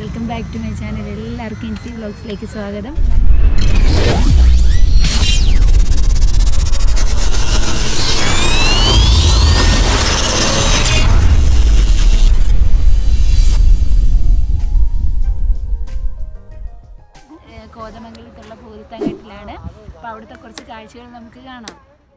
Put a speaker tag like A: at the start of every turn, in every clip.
A: welcome back to my channel എല്ലാവർക്കും ഇൻസി വ്ളോഗ്സിലേക്ക് സ്വാഗതം ഏഹ് കോതമംഗലത്തുള്ള ഭൂരിത്തങ്ങട്ടിലാണ് അപ്പോൾ അവിടുത്തെ കുറച്ച് കാഴ്ചകൾ നമുക്ക് കാണാം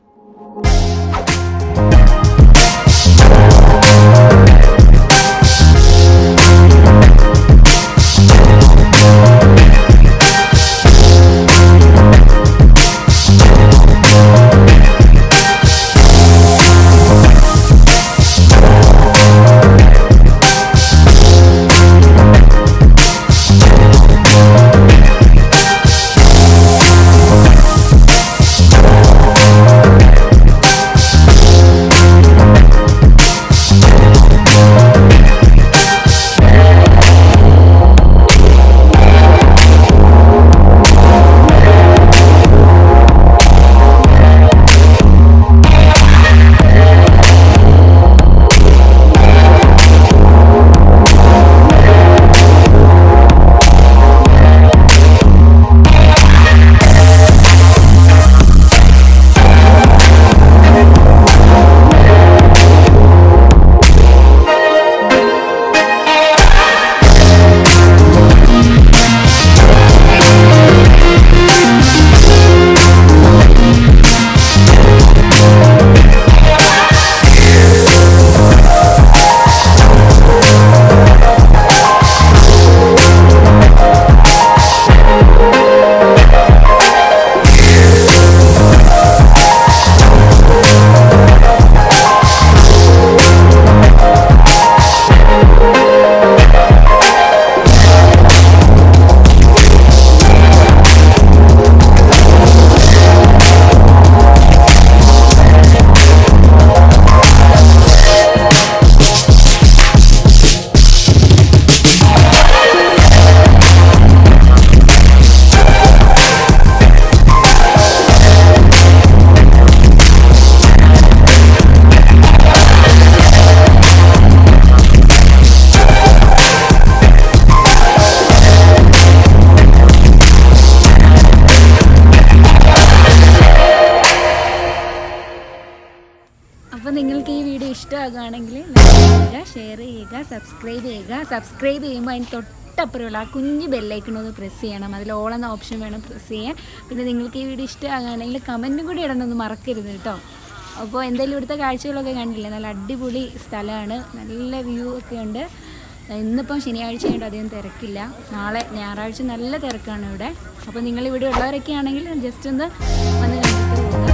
A: അപ്പോൾ നിങ്ങൾക്ക് ഈ വീഡിയോ ഇഷ്ടമാകുകയാണെങ്കിൽ ലൈക്ക് ചെയ്യുക ഷെയർ ചെയ്യുക സബ്സ്ക്രൈബ് ചെയ്യുക സബ്സ്ക്രൈബ് ചെയ്യുമ്പോൾ അതിന് തൊട്ടപ്പുറമുള്ള ആ കുഞ്ഞ് ബെല്ലൈക്കൺ ഒന്ന് പ്രസ് ചെയ്യണം അതിൽ ഓൾ എന്ന ഓപ്ഷൻ വേണം പ്രസ് ചെയ്യാൻ പിന്നെ നിങ്ങൾക്ക് ഈ വീഡിയോ ഇഷ്ടമാകുകയാണെങ്കിൽ കമൻറ്റും കൂടി ഇടണമെന്ന് മറക്കരുത് കേട്ടോ അപ്പോൾ എന്തായാലും ഇവിടുത്തെ കാഴ്ചകളൊക്കെ കണ്ടില്ലേ നല്ല അടിപൊളി സ്ഥലമാണ് നല്ല വ്യൂ ഒക്കെ ഉണ്ട് ഇന്നിപ്പം ശനിയാഴ്ച ആയതുകൊണ്ട് അധികം തിരക്കില്ല നാളെ ഞായറാഴ്ച നല്ല തിരക്കാണ് ഇവിടെ അപ്പോൾ നിങ്ങൾ ഇവിടെ ഉള്ളവരൊക്കെ ആണെങ്കിൽ ജസ്റ്റ് ഒന്ന് വന്ന് കണ്ടിട്ട് പോകുക